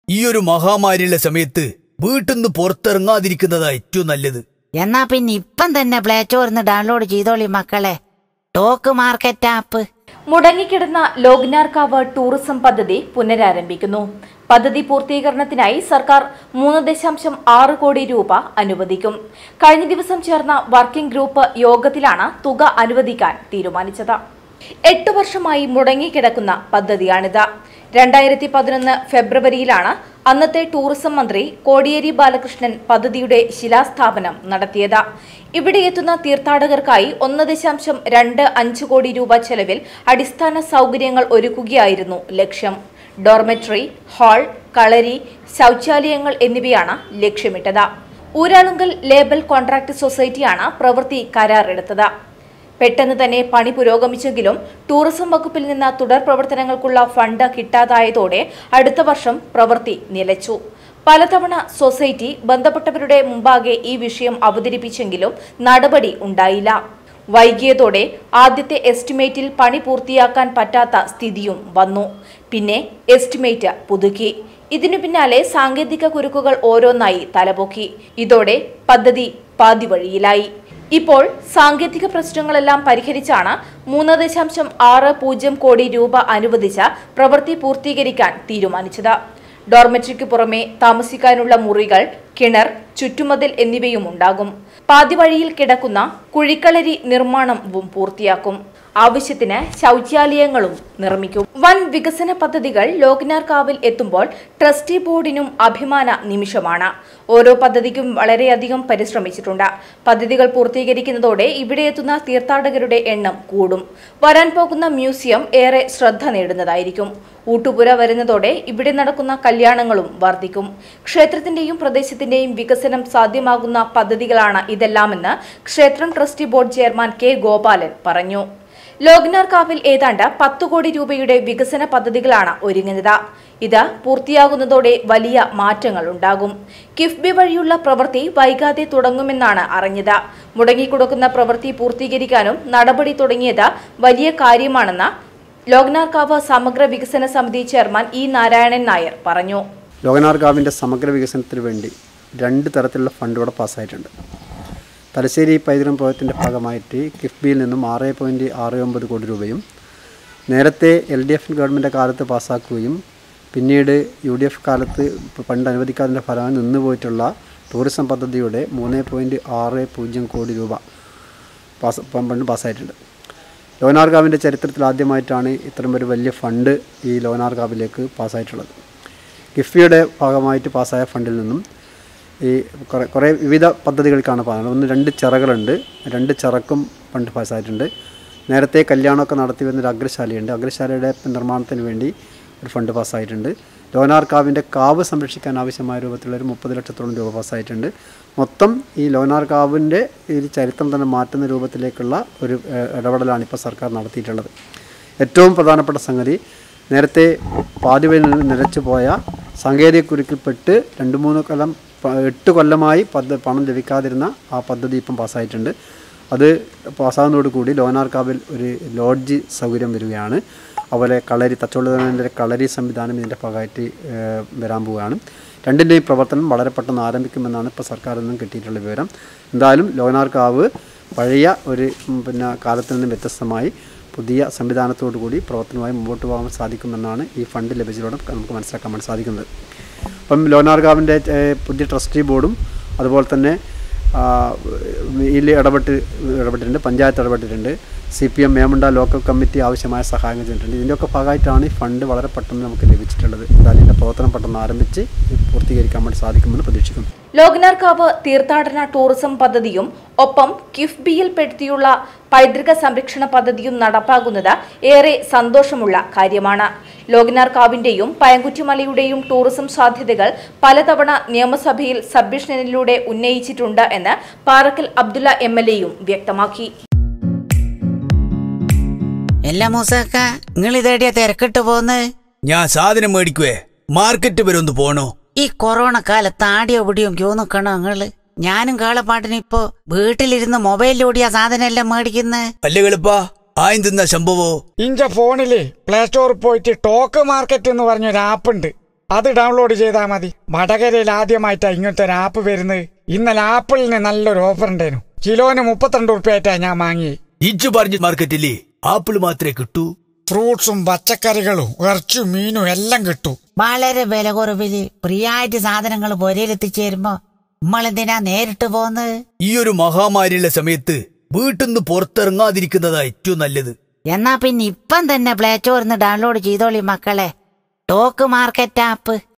ഈ ഒരു മഹാമാരിയുള്ള സമയത്ത് വീട്ടിൽ നിന്ന് പുറത്തിറങ്ങാതിരിക്കുന്നതാ ഏറ്റവും നല്ലത് എന്നാ പിന്നെ ഇപ്പം തന്നെ പ്ലേ സ്റ്റോറിന്ന് ഡൗൺലോഡ് ചെയ്തോളി മക്കളെ ടോക്ക് മാർക്കറ്റ് ആപ്പ് മുടങ്ങിക്കിടന്ന ലോഗ്നാർക്കാവ് ടൂറിസം പദ്ധതി പുനരാരംഭിക്കുന്നു പദ്ധതി പൂർത്തീകരണത്തിനായി സർക്കാർ മൂന്ന് ദശാംശം ആറ് കോടി രൂപ അനുവദിക്കും കഴിഞ്ഞ ദിവസം ചേർന്ന വർക്കിംഗ് ഗ്രൂപ്പ് യോഗത്തിലാണ് തുക അനുവദിക്കാൻ തീരുമാനിച്ചത് എട്ടു വർഷമായി മുടങ്ങിക്കിടക്കുന്ന പദ്ധതിയാണിത് രണ്ടായിരത്തി പതിനൊന്ന് ഫെബ്രുവരിയിലാണ് അന്നത്തെ ടൂറിസം മന്ത്രി കോടിയേരി ബാലകൃഷ്ണൻ പദ്ധതിയുടെ ശിലാസ്ഥാപനം നടത്തിയത് ഇവിടെ എത്തുന്ന തീർത്ഥാടകർക്കായി ഒന്ന് ദശാംശം രണ്ട് അഞ്ച് കോടി രൂപ ചെലവിൽ അടിസ്ഥാന സൗകര്യങ്ങൾ ഒരുക്കുകയായിരുന്നു ലക്ഷ്യം ഡോർമെട്രി ഹാൾ കളരി ശൗചാലയങ്ങൾ എന്നിവയാണ് ലക്ഷ്യമിട്ടത് ഊരാളുങ്കൽ ലേബൽ കോൺട്രാക്ട് സൊസൈറ്റിയാണ് പ്രവൃത്തി കരാറെടുത്തത് പെട്ടെന്ന് തന്നെ പണി പുരോഗമിച്ചെങ്കിലും ടൂറിസം വകുപ്പിൽ നിന്ന് തുടർ പ്രവർത്തനങ്ങൾക്കുള്ള ഫണ്ട് കിട്ടാതായതോടെ അടുത്ത വർഷം പ്രവൃത്തി നിലച്ചു പലതവണ സൊസൈറ്റി ബന്ധപ്പെട്ടവരുടെ മുമ്പാകെ ഈ വിഷയം അവതരിപ്പിച്ചെങ്കിലും നടപടി ഉണ്ടായില്ല വൈകിയതോടെ ആദ്യത്തെ എസ്റ്റിമേറ്റിൽ പണി പൂർത്തിയാക്കാൻ പറ്റാത്ത സ്ഥിതിയും വന്നു പിന്നെ എസ്റ്റിമേറ്റ് പുതുക്കി ഇതിനു പിന്നാലെ സാങ്കേതിക കുരുക്കുകൾ ഓരോന്നായി തലപൊക്കി ഇതോടെ പദ്ധതി പാതിവഴിയിലായി ഇപ്പോൾ സാങ്കേതിക പ്രശ്നങ്ങളെല്ലാം പരിഹരിച്ചാണ് മൂന്ന് ദശാംശം ആറ് പൂജ്യം കോടി രൂപ അനുവദിച്ച പ്രവൃത്തി പൂർത്തീകരിക്കാൻ തീരുമാനിച്ചത് ഡോർമെട്രിക്ക് പുറമെ താമസിക്കാനുള്ള മുറികൾ കിണർ ചുറ്റുമതിൽ എന്നിവയും ഉണ്ടാകും പാതിവഴിയിൽ കിടക്കുന്ന കുഴിക്കളരി നിർമ്മാണവും പൂർത്തിയാക്കും ആവശ്യത്തിന് ശൗചാലയങ്ങളും നിർമ്മിക്കും വൻ വികസന പദ്ധതികൾ ലോകനാർക്കാവിൽ എത്തുമ്പോൾ ട്രസ്റ്റി ബോർഡിനും അഭിമാന നിമിഷമാണ് ഓരോ പദ്ധതിക്കും വളരെയധികം പരിശ്രമിച്ചിട്ടുണ്ട് പദ്ധതികൾ പൂർത്തീകരിക്കുന്നതോടെ ഇവിടെ എത്തുന്ന തീർത്ഥാടകരുടെ എണ്ണം കൂടും വരാൻ പോകുന്ന മ്യൂസിയം ഏറെ ശ്രദ്ധ നേടുന്നതായിരിക്കും ഊട്ടുപുര വരുന്നതോടെ ഇവിടെ നടക്കുന്ന കല്യാണങ്ങളും വർദ്ധിക്കും ക്ഷേത്രത്തിന്റെയും പ്രദേശത്തിന്റെയും വികസനം സാധ്യമാകുന്ന പദ്ധതികളാണ് ഇതെല്ലാമെന്ന് ക്ഷേത്രം trustee board chairman K Gopalan പറഞ്ഞു ലോഗ്നാർക്കാവിൽ ഏതാണ്ട് പത്തു കോടി രൂപയുടെ വികസന പദ്ധതികളാണ് ഒരുങ്ങുന്നത് ഇത് പൂർത്തിയാകുന്നതോടെ വലിയ മാറ്റങ്ങൾ ഉണ്ടാകും കിഫ്ബി വഴിയുള്ള പ്രവൃത്തി വൈകാതെ തുടങ്ങുമെന്നാണ് അറിഞ്ഞത് മുടങ്ങിക്കിടക്കുന്ന പ്രവൃത്തി പൂർത്തീകരിക്കാനും നടപടി തുടങ്ങിയത് വലിയ കാര്യമാണെന്ന് ലോഗ്നാർക്കാവ് സമഗ്ര വികസന സമിതി ചെയർമാൻ ഇ നാരായണൻ നായർ പറഞ്ഞു ലോകനാർഗാവിൻ്റെ സമഗ്ര വികസനത്തിന് വേണ്ടി രണ്ട് തരത്തിലുള്ള ഫണ്ട് ഇവിടെ പാസ്സായിട്ടുണ്ട് തലശ്ശേരി പൈതൃകം പ്രോജക്റ്റിൻ്റെ ഭാഗമായിട്ട് കിഫ്ബിയിൽ നിന്നും ആറ് പോയിൻറ്റ് ആറ് ഒമ്പത് കോടി രൂപയും നേരത്തെ എൽ ഡി എഫ് ഗവൺമെൻറ് കാലത്ത് പാസ്സാക്കുകയും പിന്നീട് യു ഡി എഫ് കാലത്ത് ഫണ്ട് അനുവദിക്കാതിൻ്റെ ഫലമായി നിന്നുപോയിട്ടുള്ള ടൂറിസം പദ്ധതിയുടെ മൂന്ന് പോയിൻറ്റ് ആറ് പൂജ്യം കോടി രൂപ പാസ് ഫണ്ട് പാസ്സായിട്ടുണ്ട് ലോനാർഗാവിൻ്റെ ചരിത്രത്തിൽ ആദ്യമായിട്ടാണ് ഇത്തരം ഒരു വലിയ ഫണ്ട് ഈ ലോനാർഗാവിലേക്ക് പാസ്സായിട്ടുള്ളത് കിഫ്ബിയുടെ ഭാഗമായിട്ട് പാസ്സായ ഫണ്ടിൽ നിന്നും ഈ കുറേ കുറേ വിവിധ പദ്ധതികൾക്കാണ് പറയുന്നത് ഒന്ന് രണ്ട് ചിറകളുണ്ട് രണ്ട് ചിറക്കും ഫണ്ട് പാസ്സായിട്ടുണ്ട് നേരത്തെ കല്യാണമൊക്കെ നടത്തി വരുന്നൊരു അഗ്രശാലയുണ്ട് അഗ്രശാലയുടെ നിർമ്മാണത്തിന് വേണ്ടി ഒരു ഫണ്ട് പാസ്സായിട്ടുണ്ട് ലോനാർ കാവിൻ്റെ കാവ് സംരക്ഷിക്കാൻ ആവശ്യമായ രൂപത്തിലുള്ള ഒരു മുപ്പത് ലക്ഷത്തോളം രൂപ പാസ്സായിട്ടുണ്ട് മൊത്തം ഈ ലോനാർ കാവിൻ്റെ ഈ ചരിത്രം തന്നെ മാറ്റുന്ന രൂപത്തിലേക്കുള്ള ഒരു ഏഹ്, ഇടപെടലാണ് ഇപ്പോൾ സർക്കാർ നടത്തിയിട്ടുള്ളത് ഏറ്റവും പ്രധാനപ്പെട്ട സംഗതി നേരത്തെ പാതിവയിൽ നിന്ന് നിലച്ചു പോയ സാങ്കേതിക കുരുക്കിൽപ്പെട്ട് രണ്ട് മൂന്ന് കൊല്ലം പ- എട്ട് കൊല്ലമായി പദ്ധ പണം ലഭിക്കാതിരുന്ന ആ പദ്ധതി ഇപ്പം പാസ്സായിട്ടുണ്ട് അത് പാസ്സാകുന്നതോടുകൂടി ലോനാർക്കാവിൽ ഒരു ലോഡ്ജ് സൗകര്യം വരികയാണ് അതുപോലെ കളരി തച്ചോളുതൻ്റെ കളരി സംവിധാനം ഇതിൻ്റെ ഭാഗമായിട്ട് ഏഹ്, വരാൻ പോവുകയാണ് രണ്ടിൻ്റെയും പ്രവർത്തനം വളരെ പെട്ടെന്ന് ആരംഭിക്കുമെന്നാണ് ഇപ്പോൾ സർക്കാരിൽ നിന്നും കിട്ടിയിട്ടുള്ള വിവരം എന്തായാലും ലോനാർക്കാവ് പഴയ ഒരു ഉം, പിന്നെ കാലത്തിൽ നിന്നും വ്യത്യസ്തമായി പുതിയ സംവിധാനത്തോടു കൂടി പ്രവർത്തനമായി മുമ്പോട്ട് പോകാൻ സാധിക്കുമെന്നാണ് ഈ ഫണ്ട് ലഭിച്ചതോടെ നമുക്ക് മനസ്സിലാക്കാൻ വേണ്ടി സാധിക്കുന്നത് അപ്പം ലോനാർഗാവിൻ്റെ പുതിയ ട്രസ്റ്റി ബോർഡും അതുപോലെ തന്നെ ആ, ഇതിൽ ഇടപെട്ട് ഇടപെട്ടിട്ടുണ്ട് പഞ്ചായത്ത് ഇടപെട്ടിട്ടുണ്ട് C P M Memunda local committee ആവശ്യമായ സഹായങ്ങൾ ചെയ്തിട്ടുണ്ട് ഇതിൻ്റെയൊക്കെ ഭാഗമായിട്ടാണ് ഈ ഫണ്ട് വളരെ പെട്ടെന്ന് നമുക്ക് ലഭിച്ചിട്ടുള്ളത് എന്തായാലും ഇതിൻ്റെ പ്രവർത്തനം പെട്ടെന്ന് ആരംഭിച്ച് ഇത് പൂർത്തീകരിക്കാൻ വേണ്ടി സാധിക്കുമെന്ന് പ്രതീക്ഷിക്കുന്നു ലോകനാർക്കാവ് തീർത്ഥാടന ടൂറിസം പദ്ധതിയും ഒപ്പം കിഫ്ബിയിൽ പെടുത്തിയുള്ള പൈതൃക സംരക്ഷണ പദ്ധതിയും നടപ്പാകുന്നത് ഏറെ സന്തോഷമുള്ള കാര്യമാണ് ലോകനാർക്കാവിന്റെയും പയങ്കുറ്റിമലയുടെയും ടൂറിസം സാധ്യതകൾ പലതവണ നിയമസഭയിൽ സബ്മിഷനിലൂടെ ഉന്നയിച്ചിട്ടുണ്ട് എന്ന് പാറക്കൽ അബ്ദുള്ള എം എൽ എയും വ്യക്തമാക്കി എല്ലാ മൂസക്ക നിങ്ങൾ ഇതേടിയ തിരക്കിട്ട് പോന്ന് ഞാൻ സാധനം മേടിക്കുവേ മാർക്കറ്റ് വരെ ഒന്ന് പോണോ ഈ കൊറോണ കാലത്ത് ആടിയോ പിടിയോ ക്യൂ നിക്കണോ നിങ്ങള് ഞാനും കാളപ്പാട്ടിന് ഇപ്പോ വീട്ടിലിരുന്ന് മൊബൈലിലൂടിയ സാധനം എല്ലാം മേടിക്കുന്നത് അല്ലേ എളുപ്പാ ആയും തിന്ന സംഭവോ ഇഞ്ച ഫോണില് പ്ലേ സ്റ്റോറിൽ പോയിട്ട് ടോക്ക് മാർക്കറ്റ് എന്ന് പറഞ്ഞൊരു ആപ്പ് ഉണ്ട് അത് ഡൗൺലോഡ് ചെയ്താൽ മതി വടകരയിൽ ആദ്യമായിട്ടാ ഇങ്ങനത്തെ ഒരു ആപ്പ് വരുന്നത് ഇന്നലെ ആപ്പിളിന് നല്ലൊരു ഓഫർ ഉണ്ടായിരുന്നു കിലോന് മുപ്പത്തിരണ്ട് ഉറുപ്പ്യായിട്ടാ ഞാൻ വാങ്ങി ഇജ്ജ് പറഞ്ഞ മാർക്കറ്റില്ലേ ആപ്പിൾ മാത്രമേ കിട്ടൂ ഫ്രൂട്ട്സും പച്ചക്കറികളും ഇറച്ചും മീനും എല്ലാം കിട്ടും വളരെ വില കുറവില് ഫ്രീയായിട്ട് സാധനങ്ങൾ പൊരയിലെത്തിച്ചേരുമ്പോ നമ്മളെന്തിനാ നേരിട്ട് പോന്ന് ഈ ഒരു മഹാമാരിയുള്ള സമയത്ത് വീട്ടിന്ന് പുറത്തിറങ്ങാതിരിക്കുന്നതാ ഏറ്റവും നല്ലത് എന്നാ പിന്നെ ഇപ്പം തന്നെ പ്ലേ സ്റ്റോറിന്ന് ഡൗൺലോഡ് ചെയ്തോളി മക്കളെ ടോക്ക് മാർക്കറ്റ് ആപ്പ്